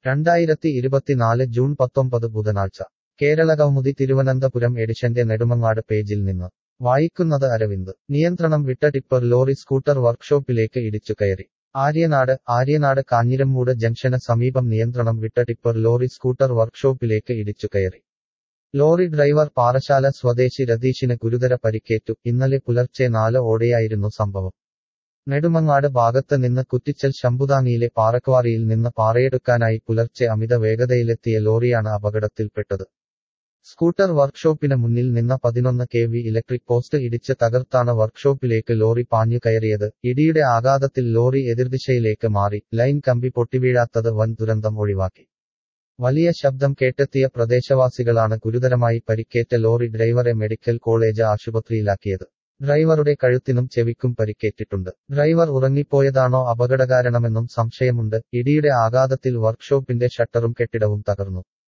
രണ്ടായിരത്തി ഇരുപത്തിനാല് ജൂൺ പത്തൊമ്പത് ബുധനാഴ്ച കേരള കൗമുദി തിരുവനന്തപുരം എഡിഷന്റെ നെടുമങ്ങാട് പേജിൽ നിന്ന് വായിക്കുന്നത് അരവിന്ദ് നിയന്ത്രണം വിട്ട ടിപ്പർ ലോറി സ്കൂട്ടർ വർക്ക്ഷോപ്പിലേക്ക് ഇടിച്ചു കയറി ആര്യനാട് ആര്യനാട് കാഞ്ഞിരമ്മൂട് ജംഗ്ഷന് സമീപം നിയന്ത്രണം വിട്ട ടിപ്പർ ലോറി സ്കൂട്ടർ വർക്ക്ഷോപ്പിലേക്ക് ഇടിച്ചു കയറി ലോറി ഡ്രൈവർ പാറശാല സ്വദേശി രതീഷിന് ഗുരുതര പരിക്കേറ്റു ഇന്നലെ പുലർച്ചെ നാല് ഓടെയായിരുന്നു സംഭവം നെടുമങ്ങാട് ഭാഗത്ത് നിന്ന് കുറ്റിച്ചൽ ശംഭുതാങ്ങിയിലെ പാറക്വാറിയിൽ നിന്ന് പാറയെടുക്കാനായി പുലർച്ചെ അമിത വേഗതയിലെത്തിയ ലോറിയാണ് അപകടത്തിൽപ്പെട്ടത് സ്കൂട്ടർ വർക്ക്ഷോപ്പിന് മുന്നിൽ നിന്ന പതിനൊന്ന് കെ വി ഇലക്ട്രിക് പോസ്റ്റ് ഇടിച്ച് തകർത്താണ് വർക്ക്ഷോപ്പിലേക്ക് ലോറി പാഞ്ഞു കയറിയത് ഇടിയുടെ ആഘാതത്തിൽ ലോറി എതിർദിശയിലേക്ക് മാറി ലൈൻ കമ്പി പൊട്ടിവീഴാത്തത് വൻ ദുരന്തം ഒഴിവാക്കി വലിയ ശബ്ദം കേട്ടെത്തിയ പ്രദേശവാസികളാണ് ഗുരുതരമായി പരിക്കേറ്റ ലോറി ഡ്രൈവറെ മെഡിക്കൽ കോളേജ് ആശുപത്രിയിലാക്കിയത് ഡ്രൈവറുടെ കഴുത്തിനും ചെവിക്കും പരിക്കേറ്റിട്ടുണ്ട് ഡ്രൈവർ ഉറങ്ങിപ്പോയതാണോ അപകടകാരണമെന്നും സംശയമുണ്ട് ഇടിയുടെ ആഘാതത്തിൽ വർക്ക്ഷോപ്പിന്റെ ഷട്ടറും കെട്ടിടവും തകർന്നു